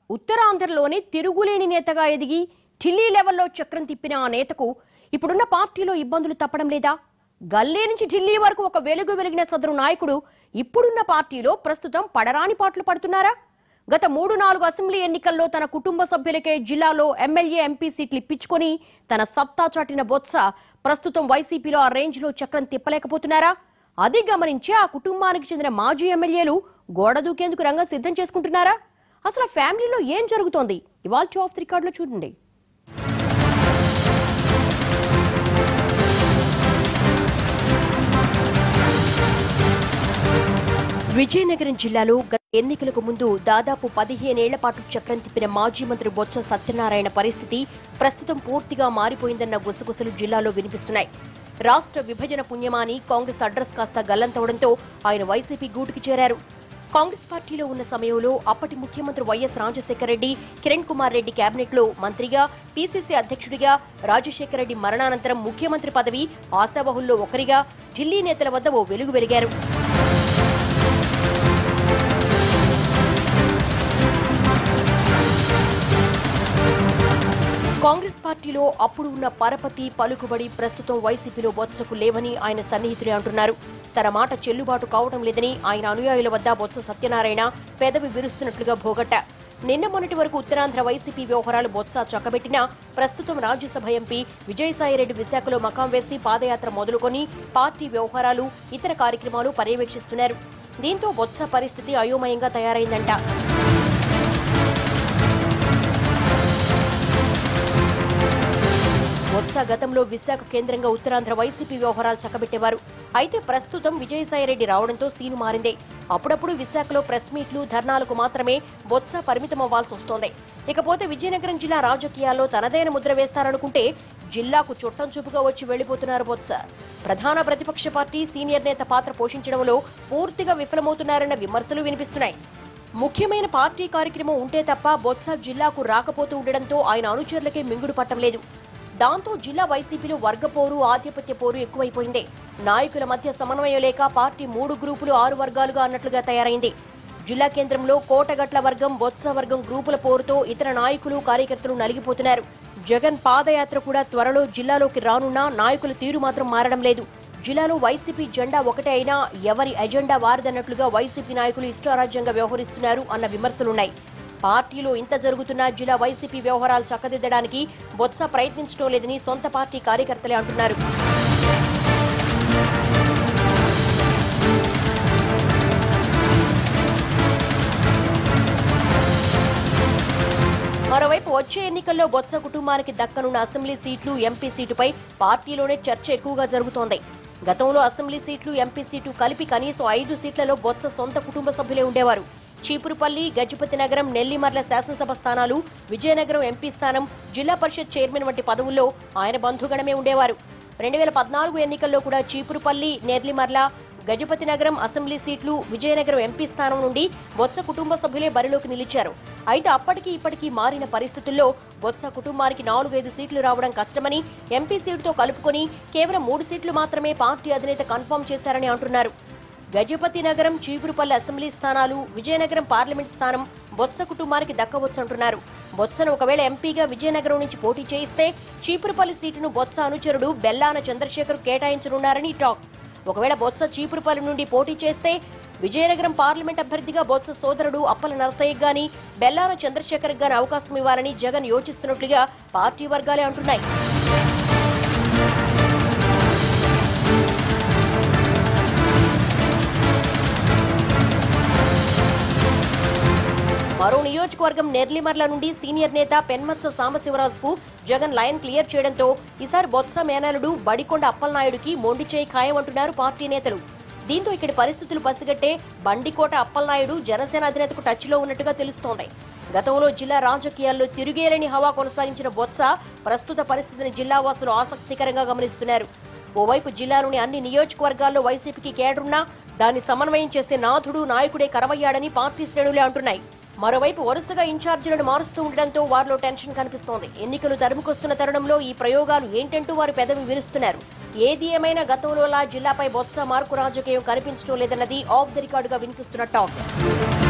ఉత్తరాంధ్రలోనే తిరుగులేని నేతగా ఎదిగి ఢిల్లీ లెవెల్లో చక్రం తిప్పిన ఆ నేతకు ఇప్పుడున్న పార్టీలో ఇబ్బందులు తప్పడం లేదా గల్లీ నుంచి ఢిల్లీ వరకు ఒక వెలుగు వెలిగిన సదరు నాయకుడు ఇప్పుడున్న పార్టీలో ప్రస్తుతం పడరాని పాటలు పడుతున్నారా గత మూడు నాలుగు అసెంబ్లీ ఎన్నికల్లో తన కుటుంబ సభ్యులకే జిల్లాలో ఎమ్మెల్యే ఎంపీ సీట్లు ఇప్పించుకొని తన సత్తా చాటిన బొత్స ప్రస్తుతం వైసీపీలో ఆ రేంజ్ లో చక్రం తిప్పలేకపోతున్నారా అది గమనించి ఆ కుటుంబానికి చెందిన మాజీ ఎమ్మెల్యేలు గోడ దూకేందుకు రంగం సిద్ధం చేసుకుంటున్నారా అసలు ఆ ఫ్యామిలీలో ఏం జరుగుతోంది ఇవాళ ఆఫ్ రికార్డులో చూడండి విజయనగరం జిల్లాలో గత ఎన్నికలకు ముందు దాదాపు పదిహేనేళ్ల పాటు చక్రం తిప్పిన మాజీ మంత్రి బొత్స సత్యనారాయణ పరిస్థితి ప్రస్తుతం పూర్తిగా మారిపోయిందన్న గుసగుసలు జిల్లాలో వినిపిస్తున్నాయి రాష్ట్ర విభజన పుణ్యమాని కాంగ్రెస్ అడ్రస్ కాస్త గల్లంతవడంతో ఆయన వైసీపీ గూటికి చేరారు కాంగ్రెస్ పార్టీలో ఉన్న సమయంలో అప్పటి ముఖ్యమంత్రి వైఎస్ రాజశేఖర రెడ్డి కిరణ్ కుమార్ రెడ్డి కేబినెట్ లో మంత్రిగా పీసీసీ అధ్యక్షుడిగా రాజశేఖర రెడ్డి మరణానంతరం ముఖ్యమంత్రి పదవి ఆశావహుల్లో ఒకరిగా ఢిల్లీ నేతల వద్ద ఓ వెలుగు వెలిగారు కాంగ్రెస్ పార్టీలో అప్పుడు ఉన్న పరపతి పలుకుబడి ప్రస్తుతం వైసీపీలో బొత్సకు లేవని ఆయన సన్నిహితులే అంటున్నారు తన మాట చెల్లుబాటు కావడం లేదని ఆయన అనుయాయుల వద్ద బొత్స సత్యనారాయణ పెదవి విరుస్తున్నట్లుగా భోగట్ట నిన్న మొన్నటి వరకు ఉత్తరాంధ్ర వైసీపీ వ్యవహారాలు బొత్స చక్కబెట్టినా ప్రస్తుతం రాజ్యసభ ఎంపీ విజయసాయిరెడ్డి విశాఖలో మకాం వేసి పాదయాత్ర మొదలుకొని పార్టీ వ్యవహారాలు ఇతర కార్యక్రమాలు పర్యవేక్షిస్తున్నారు దీంతో బొత్స పరిస్థితి అయోమయంగా తయారైందంట బొత్స గతంలో విశాఖ కేంద్రంగా ఉత్తరాంధ్ర వైసీపీ వ్యవహారాలు చక్కబెట్టేవారు అయితే ప్రస్తుతం విజయసాయిరెడ్డి రావడంతో సీను మారిందే అప్పుడప్పుడు విశాఖలో ప్రెస్ మీట్లు ధర్నాలకు మాత్రమే బొత్స పరిమితం అవ్వాల్సి వస్తోంది ఇకపోతే విజయనగరం జిల్లా రాజకీయాల్లో తనదైన ముద్ర వేస్తారనుకుంటే జిల్లాకు చుట్టం చూపుగా వచ్చి వెళ్లిపోతున్నారు బొత్స ప్రధాన ప్రతిపక్ష పార్టీ సీనియర్ నేత పాత్ర పోషించడంలో పూర్తిగా విఫలమవుతున్నారన్న విమర్శలు వినిపిస్తున్నాయి ముఖ్యమైన పార్టీ కార్యక్రమం ఉంటే తప్ప బొత్స జిల్లాకు రాకపోతూ ఉండడంతో ఆయన అనుచరులకే మింగుడు పట్టలేదు దాంతో జిల్లా వైసీపీలో వర్గపోరు ఆధిపత్య పోరు ఎక్కువైపోయింది నాయకుల మధ్య సమన్వయం లేక పార్టీ మూడు గ్రూపులు ఆరు వర్గాలుగా అన్నట్లుగా తయారైంది జిల్లా కేంద్రంలో కోటగట్ల వర్గం బొత్స వర్గం గ్రూపుల పోరుతో ఇతర నాయకులు కార్యకర్తలు నలిగిపోతున్నారు జగన్ పాదయాత్ర కూడా త్వరలో జిల్లాలోకి రానున్నా నాయకుల తీరు మాత్రం మారడం లేదు జిల్లాలో వైసీపీ జెండా ఒకటే అయినా ఎవరి ఎజెండా వారిదన్నట్లుగా వైసీపీ నాయకులు ఇష్టారాజ్యంగా వ్యవహరిస్తున్నారు అన్న విమర్శలున్నాయి పార్టీలో ఇంత జరుగుతున్నా జిల్లా వైసీపీ వ్యవహారాలు చక్కదిద్దడానికి బొత్స ప్రయత్నించడం లేదని సొంత పార్టీ కార్యకర్తలే అంటున్నారు మరోవైపు వచ్చే ఎన్నికల్లో బొత్స కుటుంబానికి దక్కనున్న అసెంబ్లీ సీట్లు ఎంపీ సీటుపై పార్టీలోనే చర్చ ఎక్కువగా జరుగుతోంది గతంలో అసెంబ్లీ సీట్లు ఎంపీ సీటు కలిపి కనీసం ఐదు సీట్లలో బొత్స సొంత కుటుంబ సభ్యులే ఉండేవారు చీపురుపల్లి గజపతి నగరం నెల్లిమర్ల శాసనసభ స్థానాలు విజయనగరం ఎంపీ స్థానం జిల్లా పరిషత్ చైర్మన్ వంటి పదవుల్లో ఆయన బంధుగణమే ఉండేవారు రెండు వేల పద్నాలుగు ఎన్నికల్లో కూడా చీపురుపల్లి నెర్లిమర్ల గజపతి నగరం అసెంబ్లీ సీట్లు విజయనగరం ఎంపీ స్థానం నుండి బొత్స కుటుంబ సభ్యులే బరిలోకి నిలిచారు అయితే అప్పటికి ఇప్పటికీ మారిన పరిస్థితుల్లో బొత్స కుటుంబానికి నాలుగైదు సీట్లు రావడం కష్టమని ఎంపీ సీటుతో కలుపుకొని కేవలం మూడు సీట్లు మాత్రమే పార్టీ అధినేత కన్ఫర్మ్ చేశారని అంటున్నారు గజపతి నగరం చీపురుపల్లి అసెంబ్లీ స్థానాలు విజయనగరం పార్లమెంట్ స్థానం బొత్స కుటుంబానికి దక్కవచ్చంటున్నారు బొత్సను ఒకవేళ ఎంపీగా విజయనగరం నుంచి పోటీ చేయిస్తే చీపురుపల్లి సీటును బొత్స అనుచరుడు బెల్లాన చంద్రశేఖర్ కేటాయించనున్నారని టాక్ ఒకవేళ బొత్స చీపురుపల్లి నుండి పోటీ చేస్తే విజయనగరం పార్లమెంట్ అభ్యర్థిగా బొత్స సోదరుడు అప్పల నరసయ్య గాని బెల్లాన చంద్రశేఖర్ గాని అవకాశం ఇవ్వాలని జగన్ యోచిస్తున్నట్లుగా పార్టీ వర్గాలే అంటున్నాయి మరో నియోజకవర్గం నెర్లిమర్ల నుండి సీనియర్ నేత పెన్మత్స సాంబశివరాజుకు జగన్ లైన్ క్లియర్ చేయడంతో ఈసారి బొత్స మేనలుడు బడికొండ అప్పలనాయుడుకి మొండి చేయి ఖాయమంటున్నారు పార్టీ నేతలు దీంతో ఇక్కడి పరిస్థితులు పసిగట్టే బండికోట అప్పలనాయుడు జనసేన అధినేతకు టచ్లో ఉన్నట్టుగా తెలుస్తోంది గతంలో జిల్లా రాజకీయాల్లో తిరిగేలేని హవా కొనసాగించిన బొత్స ప్రస్తుత పరిస్థితిని జిల్లా వాసులు ఆసక్తికరంగా గమనిస్తున్నారు ఓవైపు జిల్లాలోని అన్ని నియోజకవర్గాల్లో వైసీపీకి కేడరున్నా దాన్ని సమన్వయం చేసే నాథుడు నాయకుడే కరవయ్యాడని పార్టీ శ్రేణులే అంటున్నాయి మరోవైపు వరుసగా ఇన్ఛార్జీలను మారుస్తూ ఉండడంతో వారిలో టెన్షన్ కనిపిస్తోంది ఎన్నికలు తరుముకొస్తున్న తరుణంలో ఈ ప్రయోగాలు ఏంటంటూ వారు పెదవి విరుస్తున్నారు ఏది ఏమైనా గతంలోలా జిల్లాపై బొత్స మార్కు రాజకీయం కనిపించడం లేదన్నది ఆఫ్ ది రికార్డుగా వినిపిస్తున్న టాక్